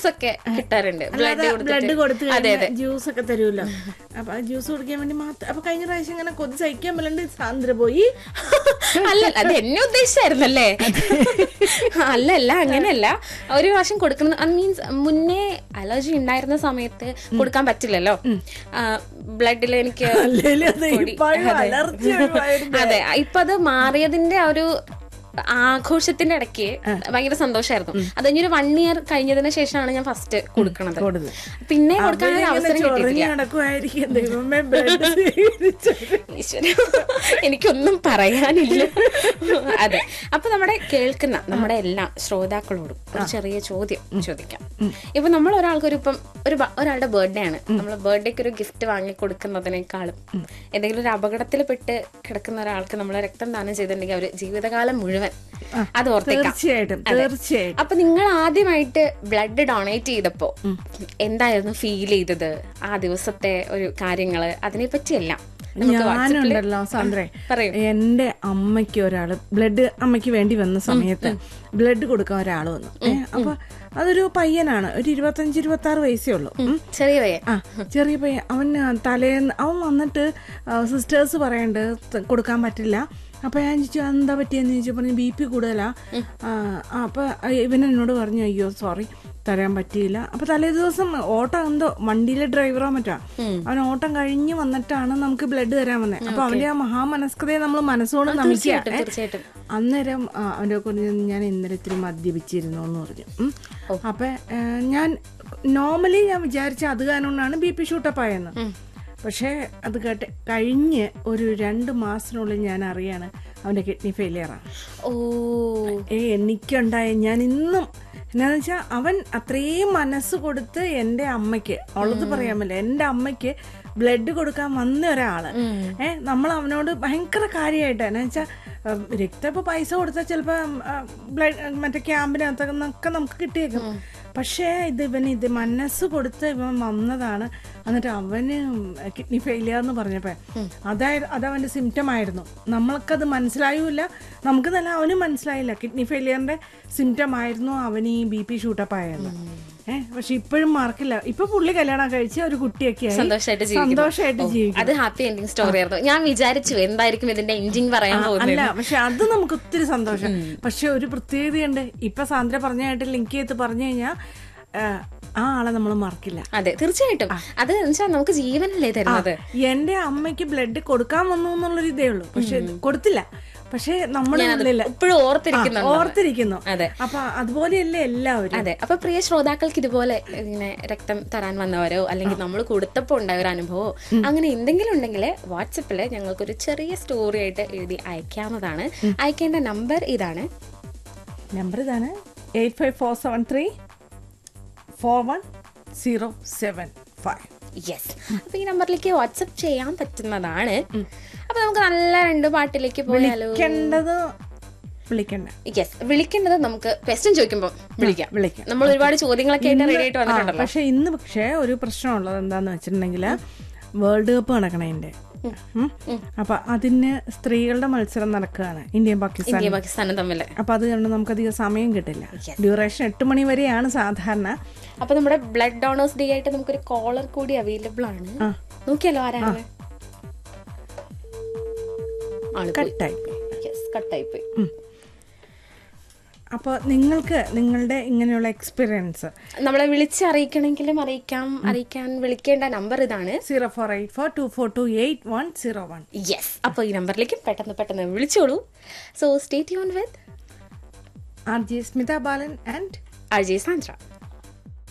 Juice ഒക്കെ കിട്ടാറുണ്ട് blood blood കൊടുത്ത് അതെ അതെ ജ്യൂസ് ഒക്കെ തരുമല്ലോ അപ്പൊ ആ ജ്യൂസ് കുടിക്കാൻ വേണ്ടി മാത്രം അപ്പൊ കഴിഞ്ഞ പ്രാവശ്യം ഇങ്ങനെ കൊതി സഹിക്കാൻ പറ്റാണ്ട് സാന്ദ്ര പോയി അല്ല അത് എന്നെ ഉദ്ദേശിച്ചായിരുന്നല്ലേ അല്ല അല്ല അങ്ങനെയല്ല ഒരു പ്രാവശ്യം കൊടുക്കണം മീൻസ് മുന്നേ അലർജി ഉണ്ടായിരുന്ന സമയത്ത് കൊടുക്കാൻ പറ്റില്ലല്ലോ ബ്ലഡിൽ എനിക്ക് അല്ലേലും അത് പൊടി- ഇപ്പോഴും അതെ. അലർജി ഒഴിവായിരുന്നു. അതെ ഇപ്പൊ അത് മാറിയതിന്റെ ആ ഒരു ആഘോഷത്തിന്റെ ഇടയ്ക്ക് ഭയങ്കര സന്തോഷമായിരുന്നു അത് കഴിഞ്ഞൊരു വൺ ഇയർ കഴിഞ്ഞതിന് ശേഷമാണ് ഞാൻ ഫസ്റ്റ് കൊടുക്കണത് കൊടുത്തത്. പിന്നെ കൊടുക്കാൻ ഒരു അവരിങ്ങനെ അവസരം ചൊറിഞ്ഞ് കിട്ടിയിട്ടില്ല നടക്കുമായിരിക്കും ദൈവമേ ബ്ലഡ് സ്വീകരിച്ചത്. ഈശ്വരാ, എനിക്കൊന്നും പറയാനില്ല അതെ അപ്പൊ നമ്മുടെ കേൾക്കുന്ന നമ്മുടെ എല്ലാ ശ്രോതാക്കളോടും ഒരു ചെറിയ ചോദ്യം ചോദിക്കാം ഇപ്പൊ നമ്മൾ ഒരാൾക്കൊരു ഇപ്പം ഒരു ബ- ഒരാളുടെ ബർത്ത്ഡേ ആണ് നമ്മൾ ബർത്ത്ഡേക്ക് ഒരു ഗിഫ്റ്റ് വാങ്ങി കൊടുക്കുന്നതിനേക്കാളും എന്തെങ്കിലും ഒരു അപകടത്തിൽ പെട്ട് കിടക്കുന്ന ഒരാൾക്ക് നമ്മൾ രക്തം ദാനം ചെയ്തിട്ടുണ്ടെങ്കിൽ അവർ ജീവിതകാലം മുഴുവൻ അത് ഓർത്തേക്കാം തീർച്ചയായിട്ടും തീർച്ചയായിട്ടും അപ്പൊ നിങ്ങൾ ആദ്യമായിട്ട് ബ്ലഡ് ഡൊണേറ്റ് ചെയ്തപ്പോ എന്തായിരുന്നു ഫീൽ ചെയ്തത് ആ ദിവസത്തെ ഒരു കാര്യങ്ങള് അതിനെ പറ്റിയെല്ലാം നമുക്ക് വാട്സപ്പില് ഞാനുണ്ടല്ലോ സാന്ദ്രേ പറയൂ എന്റെ അമ്മയ്ക്ക് ഒരാള് ബ്ലഡ് അമ്മയ്ക്ക് വേണ്ടി വന്ന സമയത്ത് ബ്ലഡ് കൊടുക്കാൻ ഒരാൾ വന്നു ഏ, അപ്പൊ അതൊരു പയ്യനാണ് ഒരു ഇരുപത്തഞ്ച് ഇരുപത്തി ആറ് വയസ്സേ ഉള്ളൂ ഉം. ചെറിയ പയ്യൻ ആ ചെറിയ പയ്യൻ അവൻ തലേന്ന് അവൻ വന്നിട്ട് സിസ്റ്റേഴ്സ് പറയണ്ട് ത- കൊടുക്കാൻ പറ്റില്ല അപ്പൊ ഞാൻ ചോദിച്ചു എന്താ പറ്റിയെന്ന് ചോദിച്ചു പറഞ്ഞു ബി പി കൂടുതലാ ആ, ആ, അപ്പൊ ഇവൻ എന്നോട് പറഞ്ഞു അയ്യോ സോറി തരാൻ പറ്റിയില്ല അപ്പൊ തലേ ദിവസം ഓട്ടം എന്തോ വണ്ടിയിലെ ഡ്രൈവറോ മറ്റാ അവൻ ഓട്ടം കഴിഞ്ഞ് വന്നിട്ടാണ് നമുക്ക് ബ്ലഡ് തരാൻ വന്നത് അപ്പൊ അവന്റെ ആ മഹാമനസ്കതയെ നമ്മൾ മനസ്സുകൊണ്ട് നമിക്കുക ഏ. തീർച്ചയായിട്ടും അന്നേരം ആ, അവന്റെ കുറിച്ച് ഞാൻ ഇന്നലെ ഇത്തിരി മദ്യപിച്ചിരുന്നു എന്ന് പറഞ്ഞു ഉം. അപ്പൊ ഏ, ഞാൻ നോർമലി ഞാൻ വിചാരിച്ച അത് കാരണമാണ് ബി പി ഷൂട്ടപ്പ് ആയെന്ന് പക്ഷേ അത് കേട്ട് കഴിഞ്ഞ് ഒരു രണ്ട് മാസത്തിനുള്ളിൽ ഞാൻ അറിയാണ് അവന്റെ കിഡ്നി ഫെയിലിയറാണ് ഓ ഏ എനിക്കുണ്ടായ ഞാൻ ഇന്നും എന്നാന്ന് വെച്ചാൽ അവൻ അത്രയും മനസ്സ് കൊടുത്ത് എൻ്റെ അമ്മയ്ക്ക് ഉള്ളത് പറയാമല്ലോ എൻ്റെ അമ്മയ്ക്ക് ബ്ലഡ് കൊടുക്കാൻ വന്ന ഒരാള് ഏ നമ്മൾ അവനോട് ഭയങ്കര കാര്യമായിട്ട് എന്നാ വെച്ചാൽ രക്തം ഇപ്പൊ പൈസ കൊടുത്താൽ ചിലപ്പോ ബ്ലഡ് മറ്റേ ക്യാമ്പിനകത്തൊക്കെ നമുക്ക് കിട്ടിയേക്കും പക്ഷേ ഇത് ഇവന് ഇത് മനസ്സ് കൊടുത്ത് ഇവൻ വന്നതാണ് എന്നിട്ട് അവന് കിഡ്നി ഫെയിലിയർ എന്ന് പറഞ്ഞപ്പോ അതായത് അതവന്റെ സിംറ്റം ആയിരുന്നു നമ്മൾക്കത് മനസ്സിലായൂല നമുക്ക് തന്നെ അവനും മനസ്സിലായില്ല കിഡ്നി ഫെയിലിയറിന്റെ സിംറ്റം ആയിരുന്നു അവന് ഈ ബി പി ഷൂട്ടപ്പ് ആയെന്ന് ഏഹ് പക്ഷെ ഇപ്പോഴും മാർക്കില്ല ഇപ്പൊ പുള്ളി കല്യാണം കഴിച്ച് ഒരു കുട്ടിയൊക്കെ ആയി സന്തോഷമായിട്ട് ജീവിക്കുന്നു. സന്തോഷമായിട്ട് ജീവിക്കും അത് ഹാപ്പി എൻഡിങ് സ്റ്റോറി ആയിരുന്നു ഞാൻ വിചാരിച്ചു എന്തായിരിക്കും ഇതിന്റെ എൻഡിങ് പറയാൻ പോകുന്നത് അല്ല പക്ഷെ അത് നമുക്ക് ഒത്തിരി സന്തോഷം പക്ഷെ ഒരു പ്രത്യേകതയുണ്ട് ഇപ്പൊ സാന്ദ്ര പറഞ്ഞായിട്ട് ലിങ്ക് ചെയ്ത് പറഞ്ഞു കഴിഞ്ഞാൽ ആ ആളെ നമ്മൾ മറക്കില്ല അതെ തീർച്ചയായിട്ടും അത് വെച്ചാൽ നമുക്ക് ജീവനല്ലേ തരുന്നത് എന്റെ അമ്മയ്ക്ക് ബ്ലഡ് കൊടുക്കാൻ വന്നു എന്നുള്ളൊരു ഇതേ ഉള്ളൂ പക്ഷെ കൊടുത്തില്ല പക്ഷെ നമ്മുടെ ഉള്ളില് ഇപ്പോഴും ഓർത്തിരിക്കുന്നുണ്ട് ഓർത്തിരിക്കുന്നു അതെ. അപ്പൊ അതുപോലെയല്ലേ എല്ലാവരും അതെ അപ്പൊ പ്രിയ ശ്രോതാക്കൾക്ക് ഇതുപോലെ ഇങ്ങനെ രക്തം തരാൻ വന്നവരോ അല്ലെങ്കിൽ നമ്മൾ കൊടുത്തപ്പോ ഉണ്ടായ ഒരു അനുഭവമോ അങ്ങനെ എന്തെങ്കിലും ഉണ്ടെങ്കിൽ വാട്സപ്പില് ഞങ്ങൾക്കൊരു ചെറിയ സ്റ്റോറി ആയിട്ട് എഴുതി അയക്കാവുന്നതാണ് അയക്കേണ്ട നമ്പർ ഇതാണ് നമ്പർ ഇതാണ് eight five four seven three four one zero seven five yes അപ്പൊ ഈ നമ്പറിലേക്ക് വാട്സപ്പ് ചെയ്യാൻ പറ്റുന്നതാണ് അപ്പൊ നമുക്ക് നല്ല രണ്ട് പാട്ടിലേക്ക് പോയാലോ വിളിക്കേണ്ടത് വിളിക്കണ്ട യെസ് വിളിക്കേണ്ടത് നമുക്ക് ക്വസ്റ്റ്യൻ ചോദിക്കുമ്പോൾ വിളിക്കാം വിളിക്കാം നമ്മൾ ഒരുപാട് ചോദ്യങ്ങളൊക്കെ ആയിട്ട് റെഡി ആയിട്ട് വന്നിട്ടുണ്ടല്ലോ പക്ഷെ ഇന്ന് പക്ഷേ ഒരു പ്രശ്നമുള്ളത് എന്താന്ന് വെച്ചിട്ടുണ്ടെങ്കിൽ വേൾഡ് കപ്പ് നടക്കണതിന്റെ ഉം. അപ്പൊ അതിന് സ്ത്രീകളുടെ മത്സരം നടക്കുകയാണ് ഇന്ത്യയും പാകിസ്ഥാൻ ഇന്ത്യ പാകിസ്ഥാനും തമ്മിൽ അപ്പൊ അത് കണ്ട് നമുക്ക് അധികം സമയം കിട്ടില്ല ഡ്യൂറേഷൻ എട്ട് മണി വരെയാണ് സാധാരണ അപ്പൊ നമ്മുടെ ബ്ലഡ് ഡോണേഴ്സ് ഡേ ആയിട്ട് നമുക്കൊരു കോളർ കൂടി അവൈലബിൾ ആണ് നോക്കിയല്ലോ ആരാണ് ആള് പോയി കട്ടായി യെസ് കട്ടായി പോയി അപ്പോൾ നിങ്ങൾക്ക് നിങ്ങളുടെ ഇങ്ങനെയുള്ള എക്സ്പീരിയൻസ് നമ്മളെ വിളിച്ചറിയിക്കണമെങ്കിലും അറിയിക്കാം അറിയിക്കാൻ വിളിക്കേണ്ട നമ്പർ ഇതാണ് zero four eight four two four two eight one zero one yes അപ്പോൾ ഈ നമ്പറിലേക്ക് പെട്ടെന്ന് പെട്ടെന്ന് വിളിച്ചോളൂ so stay tune with R J Smitha Balan and Ajay Sandra